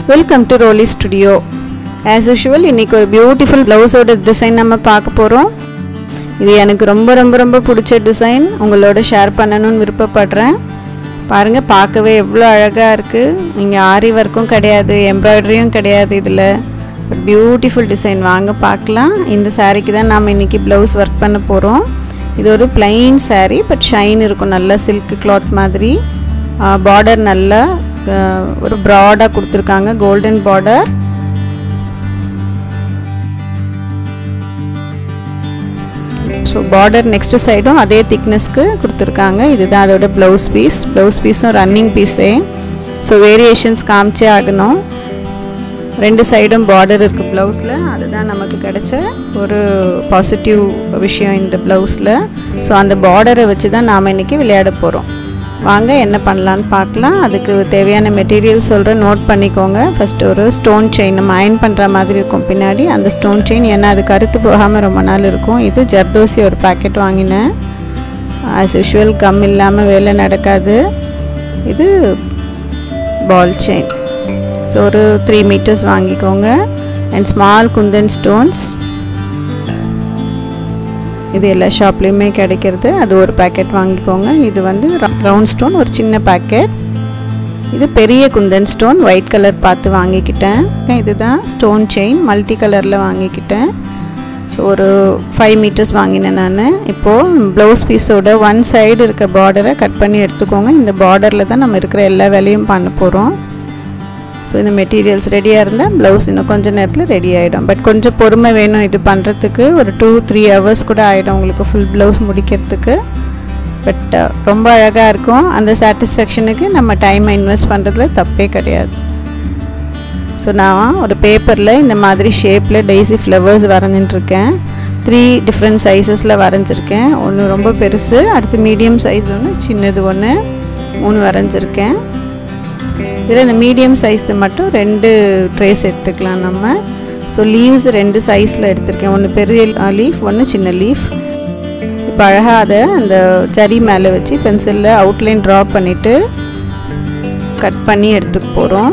welcome to Roli studio as usual இன்றைக்கி ஒரு beautiful ப்ளவுஸோட டிசைன் நம்ம பார்க்க போகிறோம் இது எனக்கு ரொம்ப ரொம்ப ரொம்ப பிடிச்ச டிசைன் உங்களோட ஷேர் பண்ணணும்னு விருப்பப்படுறேன் பாருங்கள் பார்க்கவே எவ்வளோ அழகாக இருக்குது இங்கே ஆரி ஒர்க்கும் கிடையாது எம்ப்ராய்டரியும் கிடையாது இதில் பட் பியூட்டிஃபுல் டிசைன் வாங்க பார்க்கலாம் இந்த சாரீக்கு தான் நாம் இன்றைக்கி ப்ளவுஸ் ஒர்க் பண்ண போகிறோம் இது ஒரு பிளைன் saree பட் ஷைன் இருக்கும் நல்லா சில்க் கிளாத் மாதிரி பார்டர் நல்லா அஹ், ஒரு ப்ராடாக கொடுத்துருக்காங்க golden border so border next சைடும் அதே திக்னஸ்க்கு கொடுத்துருக்காங்க இதுதான் அதோட ப்ளவுஸ் பீஸ் ப்ளவுஸ் பீஸும் ரன்னிங் பீஸே ஸோ வேரியேஷன்ஸ் காமிச்சே ஆகணும் ரெண்டு சைடும் பார்டர் இருக்குது ப்ளவுஸில் அதுதான் நமக்கு கிடைச்ச ஒரு பாசிட்டிவ் விஷயம் இந்த ப்ளவுஸில் ஸோ அந்த பார்டரை வச்சு தான் நாம் இன்றைக்கி விளையாட போகிறோம் வாங்க என்ன பண்ணலான்னு பார்க்கலாம் அதுக்கு தேவையான மெட்டீரியல் சொல்கிறேன் நோட் பண்ணிக்கோங்க ஃபஸ்ட்டு ஒரு ஸ்டோன் செயின் நம்ம அயன் பண்ணுற மாதிரி இருக்கும் பின்னாடி அந்த ஸ்டோன் செயின் ஏன்னா அது கருத்து போகாமல் ரொம்ப நாள் இருக்கும் இது ஜர்தோசி ஒரு பேக்கெட் வாங்கினேன் ஆஸ் யூஷுவல் கம் இல்லாமல் வேலை நடக்காது இது பால் செயின் ஸோ ஒரு த்ரீ மீட்டர்ஸ் வாங்கிக்கோங்க அண்ட் ஸ்மால் குந்தன் ஸ்டோன்ஸ் இது எல்லா ஷாப்லேயுமே கிடைக்கிறது அது ஒரு பேக்கெட் வாங்கிக்கோங்க இது வந்து ரவுண்ட் ஸ்டோன் ஒரு சின்ன பேக்கெட் இது பெரிய குந்தன் ஸ்டோன் ஒயிட் கலர் பார்த்து வாங்கிக்கிட்டேன் இதுதான் ஸ்டோன் செயின் மல்டி கலரில் வாங்கிக்கிட்டேன் ஸோ ஒரு ஃபைவ் மீட்டர்ஸ் வாங்கினேன் நான் இப்போது ப்ளவுஸ் பீஸோட ஒன் சைடு இருக்க பார்டரை கட் பண்ணி எடுத்துக்கோங்க இந்த பார்டரில் தான் நம்ம இருக்கிற எல்லா வேலையும் பண்ண போகிறோம் ஸோ இந்த மெட்டீரியல்ஸ் ரெடியாக இருந்தால் ப்ளவுஸ் இன்னும் கொஞ்சம் நேரத்தில் ரெடி ஆகிடும் பட் கொஞ்சம் பொறுமை வேணும் இது பண்ணுறதுக்கு ஒரு டூ த்ரீ ஹவர்ஸ் கூட ஆகிடும் உங்களுக்கு ஃபுல் ப்ளவுஸ் முடிக்கிறதுக்கு பட் ரொம்ப அழகாக இருக்கும் அந்த சாட்டிஸ்ஃபேக்ஷனுக்கு நம்ம டைமை இன்வெஸ்ட் பண்ணுறதுல தப்பே கிடையாது ஸோ நான் ஒரு பேப்பரில் இந்த மாதிரி ஷேப்பில் டெய்ஸி ஃப்ளவர்ஸ் வரைஞ்சிட்டுருக்கேன் த்ரீ டிஃப்ரெண்ட் சைஸஸில் வரைஞ்சிருக்கேன் ஒன்று ரொம்ப பெருசு அடுத்து மீடியம் சைஸ் ஒன்று சின்னது ஒன்று மூணு வரைஞ்சிருக்கேன் இதில் இந்த மீடியம் சைஸ்து மட்டும் ரெண்டு ட்ரேஸ் எடுத்துக்கலாம் நம்ம ஸோ லீவ்ஸ் ரெண்டு சைஸில் எடுத்திருக்கேன் ஒன்று பெரிய லீஃப் ஒன்று சின்ன லீஃப் இப்போ அழகாக அதை அந்த ஜரி மேலே வச்சு பென்சிலில் அவுட்லைன் ட்ரா பண்ணிவிட்டு கட் பண்ணி எடுத்துக்க போகிறோம்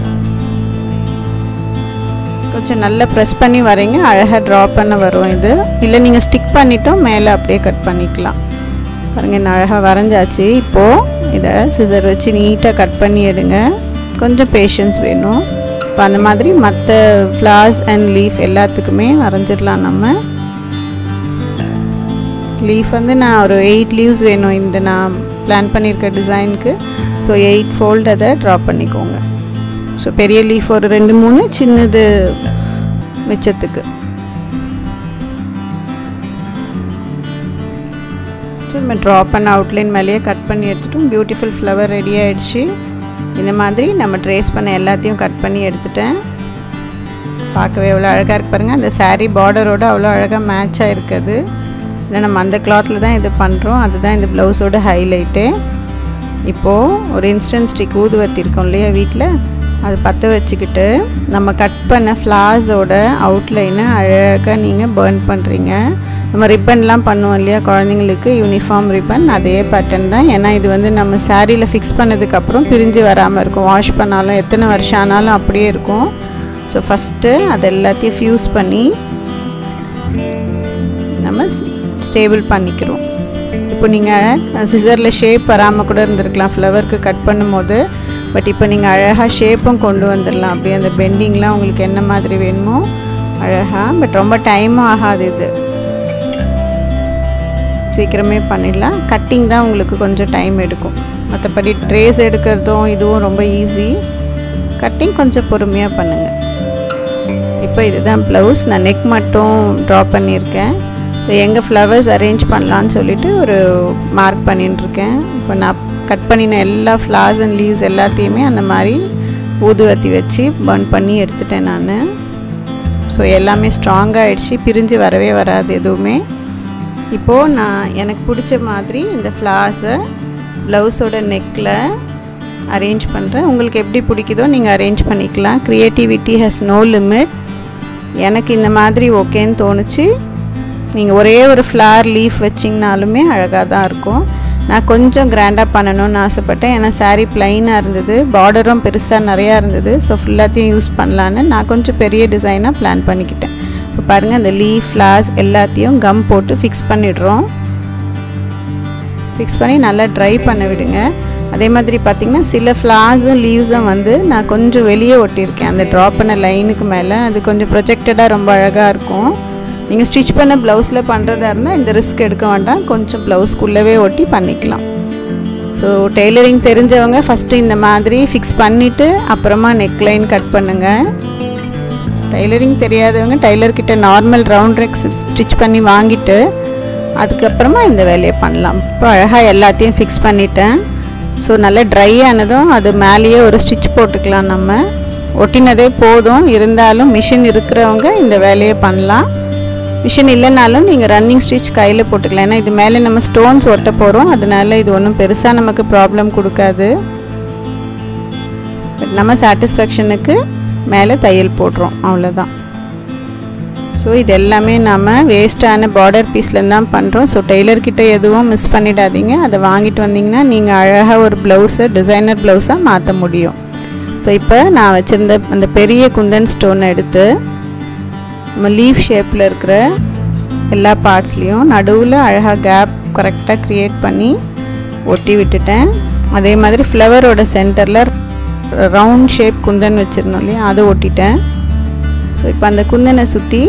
கொஞ்சம் நல்லா ப்ரெஸ் பண்ணி வரீங்க அழகாக ட்ரா பண்ண வரும் இது இல்லை நீங்கள் ஸ்டிக் பண்ணிட்டோம் மேலே அப்படியே கட் பண்ணிக்கலாம் பாருங்கள் என்ன அழகாக வரைஞ்சாச்சு இப்போது இதை சிசர் வச்சு நீட்டாக கட் பண்ணி எடுங்க கொஞ்சம் பேஷன்ஸ் வேணும் இப்போ அந்த மாதிரி மற்ற ஃப்ளார்ஸ் அண்ட் லீஃப் எல்லாத்துக்குமே வரைஞ்சிடலாம் நம்ம லீஃப் வந்து நான் ஒரு எயிட் லீவ்ஸ் வேணும் இந்த நான் பிளான் பண்ணியிருக்க டிசைனுக்கு ஸோ எயிட் ஃபோல்ட் அதை ட்ரா பண்ணிக்கோங்க ஸோ பெரிய லீஃப் ஒரு ரெண்டு மூணு சின்னது மிச்சத்துக்கு ஸோ நம்ம ட்ரா பண்ண அவுட்லைன் மேலேயே கட் பண்ணி எடுத்துட்டோம் பியூட்டிஃபுல் ஃப்ளவர் ரெடி ஆகிடுச்சு இந்த மாதிரி நம்ம ட்ரேஸ் பண்ண எல்லாத்தையும் கட் பண்ணி எடுத்துட்டேன் பார்க்கவே எவ்வளோ அழகாக இருக்கு பாருங்கள் அந்த saree பார்டரோட அவ்வளோ அழகாக மேட்சாக இருக்குது ஏன்னா நம்ம அந்த கிளாத்தில் தான் இது பண்ணுறோம் அதுதான் இந்த ப்ளவுஸோட ஹைலைட்டு இப்போது ஒரு இன்ஸ்டன்ட் ஸ்டிக் ஊதுவத்தி இருக்கும் இல்லையா வீட்டில் அது பற்ற வச்சுக்கிட்டு நம்ம கட் பண்ண ஃப்ளார்ஸோட அவுட்லைனை அழகாக நீங்கள் பேர்ன் பண்ணுறீங்க நம்ம ரிப்பன்லாம் பண்ணுவோம் இல்லையா குழந்தைங்களுக்கு யூனிஃபார்ம் ரிப்பன் அதே பேட்டர்ன் தான் ஏன்னா இது வந்து நம்ம சாரியில் ஃபிக்ஸ் பண்ணதுக்கப்புறம் பிரிஞ்சு வராமல் இருக்கும் வாஷ் பண்ணாலும் எத்தனை வருஷம் ஆனாலும் அப்படியே இருக்கும் ஸோ ஃபஸ்ட்டு அது எல்லாத்தையும் ஃப்யூஸ் பண்ணி நம்ம ஸ்டேபிள் பண்ணிக்கிறோம் இப்போ நீங்கள் சிசரில் ஷேப் வராமல் கூட இருந்திருக்கலாம் ஃப்ளவருக்கு கட் பண்ணும்போது பட் இப்போ நீங்கள் அழகாக ஷேப்பும் கொண்டு வந்துடலாம் அப்படியே அந்த பெண்டிங்லாம் உங்களுக்கு என்ன மாதிரி வேணுமோ அழகாக பட் ரொம்ப டைமும் ஆகாது இது சீக்கிரமே பண்ணிடலாம் கட்டிங் தான் உங்களுக்கு கொஞ்சம் டைம் எடுக்கும் மற்றபடி ட்ரேஸ் எடுக்கிறதும் இதுவும் ரொம்ப ஈஸி கட்டிங் கொஞ்சம் பொறுமையாக பண்ணுங்கள் இப்போ இதுதான் ப்ளவுஸ் நான் நெக் மட்டும் ட்ரா பண்ணியிருக்கேன் இது எங்கே ஃப்ளவர்ஸ் அரேஞ்ச் பண்ணலான்னு சொல்லிட்டு ஒரு மார்க் பண்ணிட்டு இருக்கேன் இப்போ நான் கட் பண்ணின எல்லா ஃப்ளார்ஸ் அண்ட் லீவ்ஸ் எல்லாத்தையுமே அந்த மாதிரி ஊதுவத்தி வச்சு பர்ன் பண்ணி எடுத்துட்டேன் நான் ஸோ எல்லாமே ஸ்ட்ராங்காக ஆயிடுச்சு பிரிஞ்சு வரவே வராது எதுவுமே இப்போது நான் எனக்கு பிடிச்ச மாதிரி இந்த ஃப்ளார்ஸை ப்ளவுஸோட நெக்கில் அரேஞ்ச் பண்ணுறேன் உங்களுக்கு எப்படி பிடிக்குதோ நீங்கள் அரேஞ்ச் பண்ணிக்கலாம் க்ரியேட்டிவிட்டி ஹஸ் நோ லிமிட் எனக்கு இந்த மாதிரி ஓகேன்னு தோணுச்சு நீங்கள் ஒரே ஒரு ஃப்ளார் லீஃப் வச்சிங்கனாலுமே அழகாக தான் இருக்கும் நான் கொஞ்சம் கிராண்டாக பண்ணணும்னு ஆசைப்பட்டேன் ஏன்னா சாரீ ப்ளைனாக இருந்தது பார்டரும் பெருசாக நிறையா இருந்தது ஸோ ஃபுல்லாத்தையும் யூஸ் பண்ணலான்னு நான் கொஞ்சம் பெரிய டிசைனாக பிளான் பண்ணிக்கிட்டேன் இப்போ பாருங்கள் அந்த லீஃப் ஃப்ளார்ஸ் எல்லாத்தையும் கம் போட்டு ஃபிக்ஸ் பண்ணிடுறோம் ஃபிக்ஸ் பண்ணி நல்லா ட்ரை பண்ண விடுங்க அதே மாதிரி பார்த்திங்கன்னா சில ஃப்ளார்ஸும் லீவ்ஸும் வந்து நான் கொஞ்சம் வெளியே ஒட்டியிருக்கேன் அந்த ட்ரா பண்ண லைனுக்கு மேலே அது கொஞ்சம் ப்ரொஜெக்டடாக ரொம்ப அழகாக இருக்கும் நீங்கள் ஸ்டிச் பண்ண ப்ளவுஸில் பண்ணுறதா இருந்தால் இந்த ரிஸ்க் எடுக்க வேண்டாம் கொஞ்சம் ப்ளவுஸ்க்குள்ளவே ஒட்டி பண்ணிக்கலாம் ஸோ டெய்லரிங் தெரிஞ்சவங்க ஃபஸ்ட்டு இந்த மாதிரி ஃபிக்ஸ் பண்ணிவிட்டு அப்புறமா நெக்லைன் கட் பண்ணுங்கள் டைலரிங் தெரியாதவங்க டைலர்கிட்ட நார்மல் ரவுண்ட் ரெக் ஸ்டிச் பண்ணி வாங்கிட்டு அதுக்கப்புறமா இந்த வேலையை பண்ணலாம் இப்போ அழகாக எல்லாத்தையும் ஃபிக்ஸ் பண்ணிட்டேன் ஸோ நல்லா ட்ரை ஆனதும் அது மேலேயே ஒரு ஸ்டிச் போட்டுக்கலாம் நம்ம ஒட்டினதே போதும் இருந்தாலும் மிஷின் இருக்கிறவங்க இந்த வேலையை பண்ணலாம் மிஷின் இல்லைனாலும் நீங்கள் ரன்னிங் ஸ்டிச் கையில் போட்டுக்கலாம் ஏன்னா இது மேலே நம்ம ஸ்டோன்ஸ் ஒட்ட போகிறோம் அதனால இது ஒன்றும் பெருசாக நமக்கு ப்ராப்ளம் கொடுக்காது பட் நம்ம சாட்டிஸ்ஃபேக்ஷனுக்கு மேலே தையல் போடுறோம் அவ்வளோதான் ஸோ இது எல்லாமே நம்ம வேஸ்ட்டான பார்டர் பீஸ்லேருந்து தான் பண்ணுறோம் ஸோ டெய்லர்கிட்ட எதுவும் மிஸ் பண்ணிடாதீங்க அதை வாங்கிட்டு வந்தீங்கன்னா நீங்கள் அழகாக ஒரு ப்ளவுஸை டிசைனர் ப்ளவுஸாக மாற்ற முடியும் ஸோ இப்போ நான் வச்சுருந்த அந்த பெரிய குந்தன் ஸ்டோனை எடுத்து நம்ம லீவ் ஷேப்பில் இருக்கிற எல்லா பார்ட்ஸ்லேயும் நடுவில் அழகாக கேப் கரெக்டாக க்ரியேட் பண்ணி ஒட்டி விட்டுட்டேன் அதே மாதிரி ஃப்ளவரோட சென்டரில் ரவுண்ட் ஷேப் குந்தன் வச்சுருந்தோம் இல்லையா அதை ஒட்டிட்டேன் ஸோ இப்போ அந்த குந்தனை சுற்றி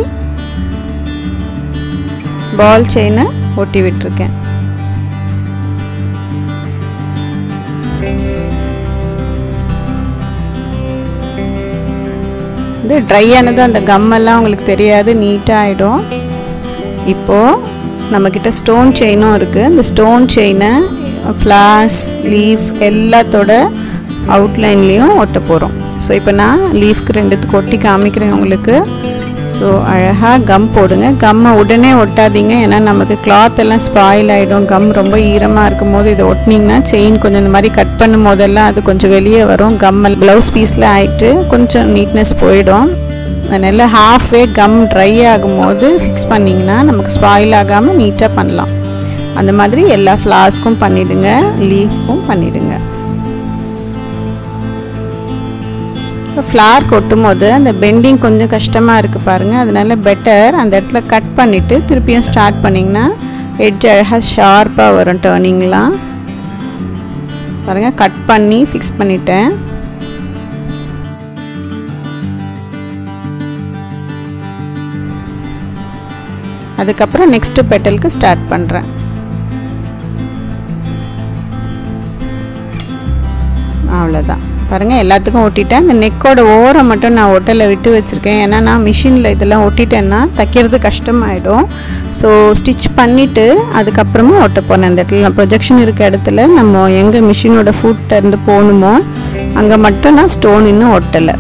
பால் செயினை ஒட்டி விட்டுருக்கேன் இது ட்ரை ஆனதும் அந்த கம்மெல்லாம் உங்களுக்கு தெரியாது நீட்டாக ஆகிடும் இப்போது நம்மக்கிட்ட ஸ்டோன் செயினும் இருக்குது அந்த ஸ்டோன் செயினை ஃப்ளார்ஸ் லீஃப் எல்லாத்தோட அவுட்லைன்லேயும் ஒட்ட போகிறோம் ஸோ இப்போ நான் லீஃப்க்கு ரெண்டுத்துக்கு ஒட்டி காமிக்கிறேன் உங்களுக்கு ஸோ அழகாக கம் போடுங்க கம்மை உடனே ஒட்டாதீங்க ஏன்னா நமக்கு கிளாத் எல்லாம் ஸ்பாயில் ஆகிடும் கம் ரொம்ப ஈரமாக இருக்கும் போது இதை ஒட்டினீங்கன்னா செயின் கொஞ்சம் இந்த மாதிரி கட் பண்ணும் போதெல்லாம் அது கொஞ்சம் வெளியே வரும் கம்மல் ப்ளவுஸ் பீஸில் ஆகிட்டு கொஞ்சம் நீட்னஸ் போயிடும் அதனால் ஹாஃப் வே கம் ட்ரை ஆகும்போது ஃபிக்ஸ் பண்ணிங்கன்னா நமக்கு ஸ்பாயில் ஆகாமல் நீட்டாக பண்ணலாம் அந்த மாதிரி எல்லா ஃப்ளாஸ்க்கும் பண்ணிவிடுங்க லீஃப்க்கும் பண்ணிவிடுங்க இப்போ ஃப்ளார் கொட்டும் போது அந்த பெண்டிங் கொஞ்சம் கஷ்டமாக இருக்குது பாருங்கள் அதனால பெட்டர் அந்த இடத்துல கட் பண்ணிவிட்டு திருப்பியும் ஸ்டார்ட் பண்ணிங்கன்னா எட்ஜ் அழகாக ஷார்ப்பாக வரும் டேர்னிங்லாம் பாருங்கள் கட் பண்ணி ஃபிக்ஸ் பண்ணிட்டேன் அதுக்கப்புறம் நெக்ஸ்ட்டு பெட்டலுக்கு ஸ்டார்ட் பண்ணுறேன் அவ்வளோதான் பாருங்கள் எல்லாத்துக்கும் ஒட்டிட்டேன் இந்த நெக்கோட ஓரம் மட்டும் நான் ஒட்டலை விட்டு வச்சுருக்கேன் ஏன்னா நான் மிஷினில் இதெல்லாம் ஒட்டிட்டேன்னா தைக்கிறது கஷ்டமாயிடும் ஸோ ஸ்டிச் பண்ணிவிட்டு அதுக்கப்புறமா ஒட்ட போனேன் அந்த இடத்துல ப்ரொஜெக்ஷன் இருக்க இடத்துல நம்ம எங்கே மிஷினோட ஃபுட் இருந்து போகணுமோ அங்கே மட்டும் நான் ஸ்டோன் இன்னும் ஒட்டலை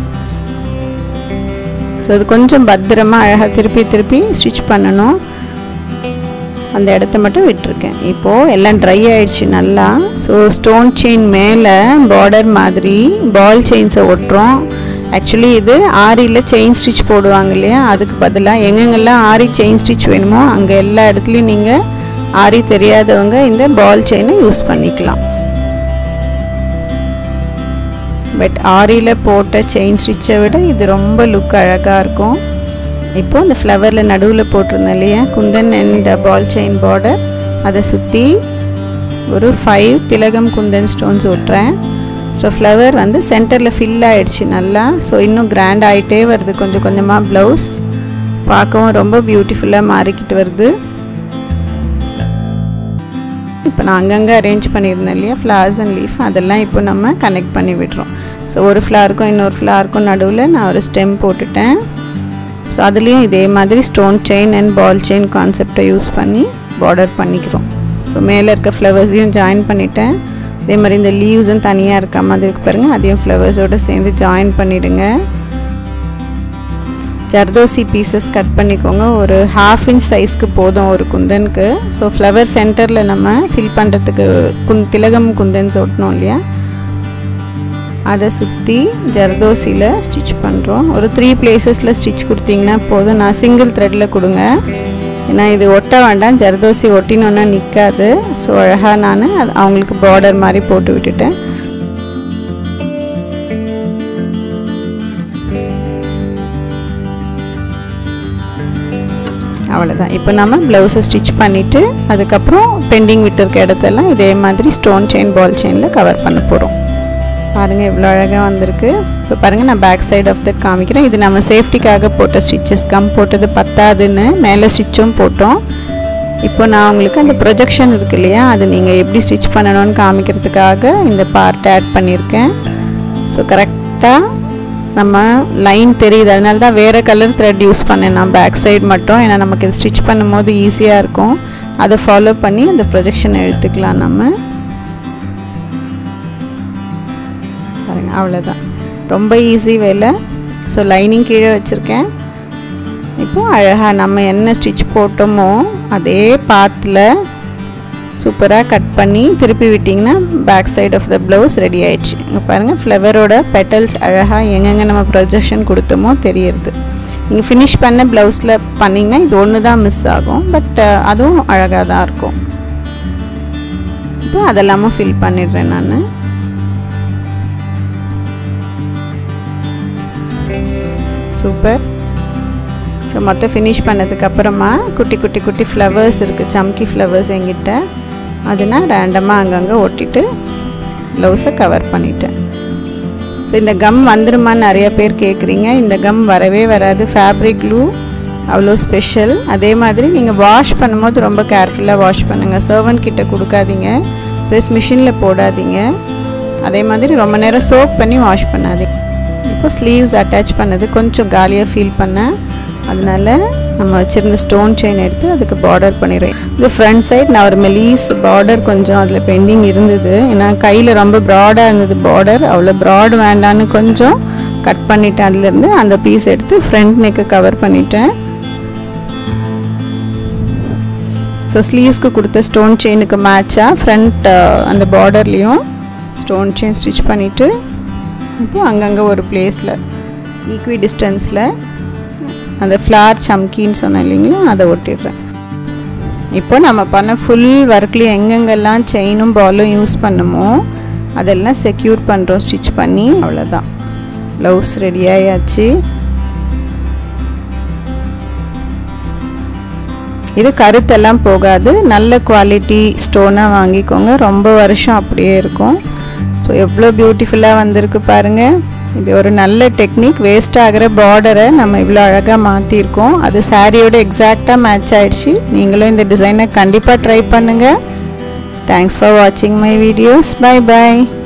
ஸோ அது கொஞ்சம் பத்திரமாக அழகாக திருப்பி திருப்பி ஸ்டிச் பண்ணணும் அந்த இடத்த மட்டும் விட்டுருக்கேன் இப்போது எல்லாம் ட்ரை ஆயிடுச்சு நல்லா ஸோ ஸ்டோன் செயின் மேலே பார்டர் மாதிரி பால் செயின்ஸை ஒட்டுறோம் ஆக்சுவலி இது ஆரியில் செயின் ஸ்டிச் போடுவாங்க இல்லையா அதுக்கு பதிலாக எங்கெங்கெல்லாம் ஆரி செயின் ஸ்டிச் வேணுமோ அங்கே எல்லா இடத்துலையும் நீங்கள் ஆரி தெரியாதவங்க இந்த பால் செயினை யூஸ் பண்ணிக்கலாம் பட் ஆரியில் போட்ட செயின் ஸ்டிச்சை விட இது ரொம்ப லுக் அழகாக இருக்கும் இப்போது இந்த ஃப்ளவரில் நடுவில் போட்டிருந்தேன் இல்லையா kundan and ball chain border அதை சுற்றி ஒரு ஃபைவ் திலகம் குந்தன் ஸ்டோன்ஸ் ஒட்டுறேன் ஸோ ஃப்ளவர் வந்து சென்டரில் ஃபில் ஆகிடுச்சு நல்லா ஸோ இன்னும் கிராண்ட் ஆகிட்டே வருது கொஞ்சம் கொஞ்சமாக ப்ளவுஸ் பார்க்கவும் ரொம்ப பியூட்டிஃபுல்லாக மாறிக்கிட்டு வருது இப்போ நான் அங்கங்கே அரேஞ்ச் பண்ணியிருந்தேன் இல்லையா ஃப்ளவர்ஸ் அண்ட் லீஃப் அதெல்லாம் இப்போ நம்ம கனெக்ட் பண்ணி விடுறோம் ஸோ ஒரு ஃப்ளவருக்கும் இன்னொரு ஃப்ளவருக்கும் நடுவில் நான் ஒரு ஸ்டெம் போட்டுட்டேன் ஸோ அதுலேயும் இதே மாதிரி stone chain and ball chain கான்செப்டை யூஸ் பண்ணி பார்டர் பண்ணிக்கிறோம் ஸோ மேலே இருக்க ஃப்ளவர்ஸையும் ஜாயின் பண்ணிட்டேன் அதே மாதிரி இந்த லீவ்ஸும் தனியாக இருக்க மாதிரி இருக்கு பாருங்கள் அதையும் ஃப்ளவர்ஸோடு சேர்ந்து ஜாயின் பண்ணிவிடுங்க ஜர்தோசி பீசஸ் கட் பண்ணிக்கோங்க ஒரு ஹாஃப் இன்ச் சைஸ்க்கு போதும் ஒரு குந்தனுக்கு ஸோ ஃப்ளவர் சென்டரில் நம்ம ஃபில் பண்ணுறதுக்கு குந் திலகம் குந்தன்ஸ் ஒட்டணும் இல்லையா அதை சுற்றி ஜர்தோசியில் ஸ்டிச் பண்ணுறோம் ஒரு த்ரீ பிளேசஸில் ஸ்டிச் கொடுத்தீங்கன்னா போதும் நான் சிங்கிள் த்ரெட்டில் கொடுங்க ஏன்னா இது ஒட்ட வேண்டாம் ஜர்தோசி ஒட்டினோன்னா நிற்காது ஸோ அழகாக நான் அது அவங்களுக்கு பார்டர் மாதிரி போட்டு விட்டுட்டேன் அவ்வளோதான் இப்போ நம்ம ப்ளவுஸை ஸ்டிச் பண்ணிவிட்டு அதுக்கப்புறம் பெண்டிங் விட்டுருக்க இடத்தெல்லாம் இதே மாதிரி ஸ்டோன் செயின் பால் செயினில் கவர் பண்ண போகிறோம் பாருங்கள் இவ்வளோ அழகாக வந்திருக்கு இப்போ பாருங்கள் நான் பேக் சைடு ஆஃப் தட் காமிக்கிறேன் இது நம்ம சேஃப்டிக்காக போட்ட ஸ்டிச்சஸ் கம் போட்டது பத்தாதுன்னு மேலே ஸ்டிச்சும் போட்டோம் இப்போ நான் உங்களுக்கு அந்த ப்ரொஜெக்ஷன் இருக்கு இல்லையா அது நீங்கள் எப்படி ஸ்டிச் பண்ணணும்னு காமிக்கிறதுக்காக இந்த பார்ட் ஆட் பண்ணியிருக்கேன் ஸோ கரெக்டாக நம்ம லைன் தெரியுது அதனால தான் வேறு கலர் த்ரெட் யூஸ் பண்ணேன் நான் பேக் சைடு மட்டும் ஏன்னா நமக்கு இது ஸ்டிச் பண்ணும்போது ஈஸியாக இருக்கும் அதை ஃபாலோ பண்ணி அந்த ப்ரொஜெக்ஷன் எடுத்துக்கலாம் நம்ம பாருங்கள் அவ்வளோதான் ரொம்ப ஈஸி வேலை ஸோ லைனிங் கீழே வச்சுருக்கேன் இப்போ அழகாக நம்ம என்ன ஸ்டிச் போட்டோமோ அதே பாத்தில் சூப்பராக கட் பண்ணி திருப்பி விட்டிங்கன்னா back side of the blouse ready ஆயிடுச்சு இங்கே பாருங்கள் ஃப்ளவரோட பெட்டல்ஸ் அழகாக எங்கெங்கே நம்ம ப்ரொஜெக்ஷன் கொடுத்தோமோ தெரியுது நீங்கள் ஃபினிஷ் பண்ண ப்ளவுஸில் பண்ணிங்கன்னா இது ஒன்று தான் மிஸ் ஆகும் பட் அதுவும் அழகாக தான் இருக்கும் இப்போ அதெல்லாமும் ஃபில் பண்ணிடுறேன் நான் சூப்பர் ஸோ மொத்தம் ஃபினிஷ் பண்ணதுக்கப்புறமா குட்டி குட்டி குட்டி ஃப்ளவர்ஸ் இருக்குது சம்கி ஃப்ளவர்ஸ் எங்கிட்ட அது நான் ரேண்டமாக அங்கங்கே ஒட்டிட்டு ப்ளவுஸை கவர் பண்ணிட்டேன் ஸோ இந்த கம் வந்துருமான்னு நிறைய பேர் கேட்குறீங்க இந்த கம் வரவே வராது ஃபேப்ரிக் க்ளூ அவ்வளோ ஸ்பெஷல் அதே மாதிரி நீங்கள் வாஷ் பண்ணும்போது ரொம்ப கேர்ஃபுல்லாக வாஷ் பண்ணுங்கள் சர்வன் கிட்ட கொடுக்காதீங்க ப்ளஸ் மிஷினில் போடாதீங்க அதே மாதிரி ரொம்ப நேரம் சோப் பண்ணி வாஷ் பண்ணாதீங்க இப்போ ஸ்லீவ்ஸ் அட்டாச் பண்ணது கொஞ்சம் காலியாக ஃபீல் பண்ணேன் அதனால நம்ம வச்சுருந்த ஸ்டோன் செயின் எடுத்து அதுக்கு பார்டர் பண்ணிடுவேன் இது ஃப்ரண்ட் சைட் நான் ஒரு மெலீஸ் பார்டர் கொஞ்சம் அதில் பெண்டிங் இருந்தது ஏன்னா கையில் ரொம்ப ப்ராடாக இருந்தது பார்டர் அவ்வளோ ப்ராட் வேண்டான்னு கொஞ்சம் கட் பண்ணிட்டேன் அதுலேருந்து அந்த பீஸ் எடுத்து ஃப்ரண்ட் நெக்கை கவர் பண்ணிட்டேன் ஸோ ஸ்லீவ்ஸ்க்கு கொடுத்த ஸ்டோன் செயினுக்கு மேட்சாக ஃப்ரண்ட் அந்த பார்டர்லேயும் ஸ்டோன் செயின் ஸ்டிச் பண்ணிவிட்டு இப்போ அங்கங்கே ஒரு பிளேஸில் ஈக்வி டிஸ்டன்ஸில் அந்த ஃப்ளார் சம்கின்னு சொன்னேன் இல்லைங்களா அதை ஒட்டிடுறேன் இப்போ நம்ம பண்ண ஃபுல் ஒர்க்லேயும் எங்கெங்கெல்லாம் செயினும் பாலும் யூஸ் பண்ணுமோ அதெல்லாம் செக்யூர் பண்ணுறோம் ஸ்டிச் பண்ணி அவ்வளோதான் ப்ளவுஸ் ரெடி ஆயாச்சு இது கருத்தெல்லாம் போகாது நல்ல குவாலிட்டி ஸ்டோனாக வாங்கிக்கோங்க ரொம்ப வருஷம் அப்படியே இருக்கும் ஸோ எவ்வளோ பியூட்டிஃபுல்லாக வந்திருக்கு பாருங்கள் இது ஒரு நல்ல டெக்னிக் வேஸ்ட் ஆகிற பார்டரை நம்ம இவ்வளோ அழகாக மாற்றிருக்கோம் அது சாரியோட எக்ஸாக்டாக மேட்ச் ஆயிடுச்சு நீங்களும் இந்த டிசைனை கண்டிப்பாக ட்ரை பண்ணுங்கள் தேங்க்ஸ் ஃபார் வாட்சிங் மை வீடியோஸ் பை பாய்